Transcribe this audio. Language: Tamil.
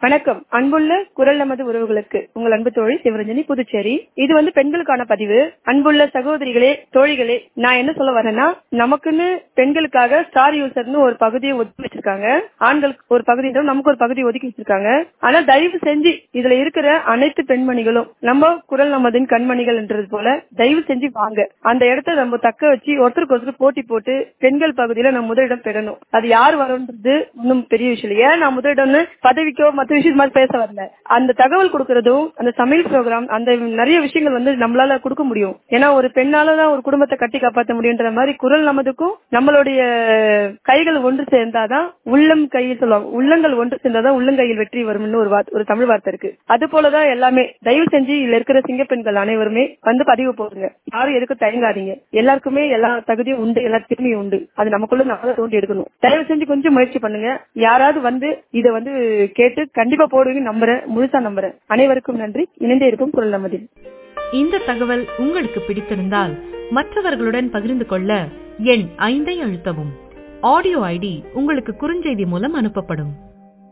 வணக்கம் அன்புள்ள குரல் நமது உறவுகளுக்கு உங்கள் அன்பு தோழி சிவரஞ்சனி புதுச்சேரி இது வந்து பெண்களுக்கான பதிவு அன்புள்ள சகோதரிகளே தோழிகளே நான் என்ன சொல்ல வரேன்னா நமக்குன்னு பெண்களுக்காக ஸ்டார் யூசர்னு ஒரு பகுதியை ஒதுக்கி வச்சிருக்காங்க ஆண்களுக்கு ஒரு பகுதி நமக்கு ஒரு பகுதி ஒதுக்கி வச்சிருக்காங்க ஆனா தயவு செஞ்சு இதுல இருக்கிற அனைத்து பெண்மணிகளும் நம்ம குரல் நமதின் கண்மணிகள்ன்றது போல தயவு செஞ்சு வாங்க அந்த இடத்த நம்ம தக்க வச்சு ஒருத்தருக்கு ஒருத்தர் போட்டி போட்டு பெண்கள் பகுதியில நம்ம முதலிடம் பெறணும் அது யார் வரும்ன்றது ஒன்றும் பெரிய விஷயம் இல்லை ஏன் நான் முதலிடம்னு பதவிக்கோ மற்ற விஷயம் மாதிரி பேச வரல அந்த தகவல் கொடுக்கறதும் அந்த சமையல் ப்ரோக்ராம் அந்த நிறைய விஷயங்கள் வந்து நம்மளால கொடுக்க முடியும் ஏன்னா ஒரு பெண்ணால தான் ஒரு குடும்பத்தை கட்டி காப்பாற்ற முடியுன்ற மாதிரி குரல் நமதுக்கும் நம்மளுடைய கைகள் ஒன்று சேர்ந்தாதான் உள்ளம் கையில் சொல்லுவாங்க உள்ளங்கள் ஒன்று சேர்ந்தாதான் உள்ளங்கையில் வெற்றி வரும்னு ஒரு வார்த்தை ஒரு தமிழ் வார்த்தை இருக்கு அது போலதான் எல்லாமே தயவு செஞ்சு இதுல இருக்கிற சிங்கப்பெண்கள் அனைவருமே வந்து பதிவு போடுங்க யாரும் எதுக்கும் தயங்காதீங்க எல்லாருக்குமே எல்லா தகுதியும் உண்டு எல்லா திறமையும் உண்டு அது நமக்குள்ள நம்ம தான் தோண்டி எடுக்கணும் தயவு செஞ்சு கொஞ்சம் முயற்சி பண்ணுங்க யாராவது வந்து இதை வந்து கேட்டு கண்டிப்பா போடுவீங்க நம்புறேன் முழுசா நம்புறேன் அனைவருக்கும் நன்றி இணைந்தே இருக்கும் குரல் நமதில் இந்த தகவல் உங்களுக்கு பிடித்திருந்தால் மற்றவர்களுடன் பகிர்ந்து கொள்ள எண் ஐந்தை அழுத்தவும் ஆடியோ ஐடி உங்களுக்கு குறுஞ்செய்தி மூலம் அனுப்பப்படும்